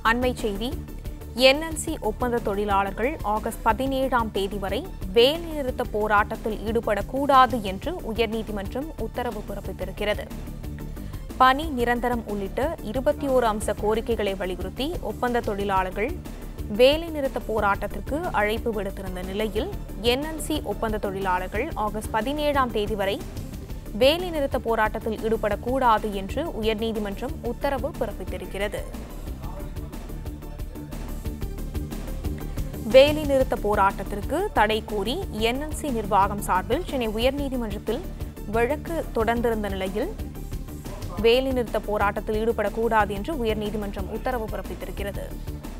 அண்மை செய்தி என்எல்சி ஒப்பந்த தொழிலாளர்கள் ஆகஸ்ட் பதினேழாம் தேதி வரை வேலைநிறுத்த போராட்டத்தில் ஈடுபடக்கூடாது என்று உயர்நீதிமன்றம் உத்தரவு பிறப்பித்திருக்கிறது பணி நிரந்தரம் உள்ளிட்ட இருபத்தி ஓரு அம்ச கோரிக்கைகளை வலியுறுத்தி ஒப்பந்த தொழிலாளர்கள் வேலைநிறுத்த போராட்டத்திற்கு அழைப்பு விடுத்திருந்த நிலையில் என்எல்சி ஒப்பந்த தொழிலாளர்கள் ஆகஸ்ட் பதினேழாம் தேதி வரை வேலைநிறுத்த போராட்டத்தில் ஈடுபடக்கூடாது என்று உயர்நீதிமன்றம் உத்தரவு பிறப்பித்திருக்கிறது வேலைநிறுத்த போராட்டத்திற்கு தடை கோரி என்எல்சி நிர்வாகம் சார்பில் சென்னை உயர்நீதிமன்றத்தில் வழக்கு தொடர்ந்திருந்த நிலையில் வேலைநிறுத்த போராட்டத்தில் ஈடுபடக்கூடாது என்று உயர்நீதிமன்றம் உத்தரவு பிறப்பித்திருக்கிறது